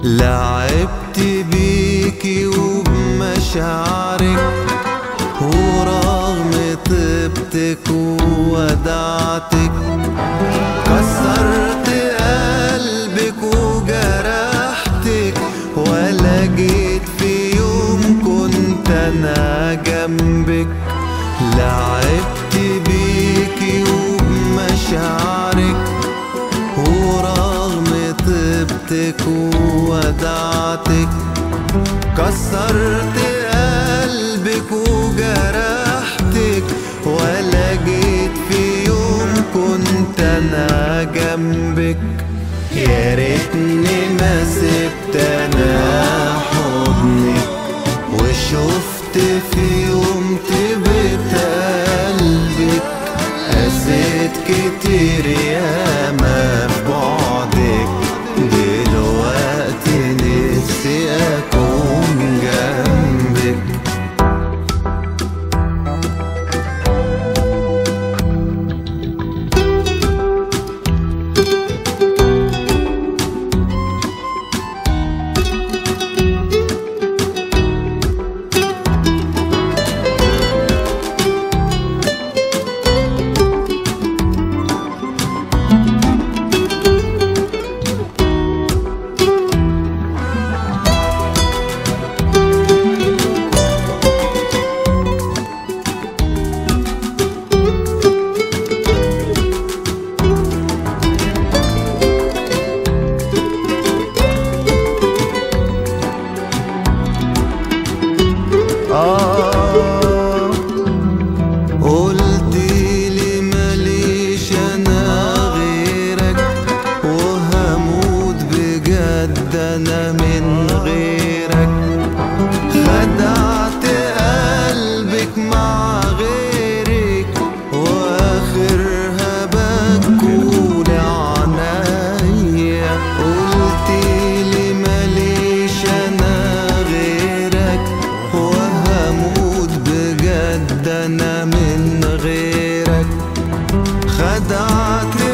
لعبت بيكي وبمشاعرك ورغم طيبتك وودعتك كسرت قلبك وجرحتك ولا جيت في يوم كنت انا جنبك لعبت بيكي وبمشاعرك ورغم طيبتك وودعتك كسرت قلبك وجرحتك ولا جيت في يوم كنت انا جنبك يا ريتني ما سبت انا حضنك وشفت في يوم تبت قلبك قسيت كتير ياما في بعدك دلوقتي نفسي اكون جنبك آه قلت لي ماليش انا غيرك وهموت بجد انا من غيرك خدعت قلبك مع غيرك واخرها بكون عنايا قلت لي ماليش انا غيرك وهموت بجد انا من غيرك خدعت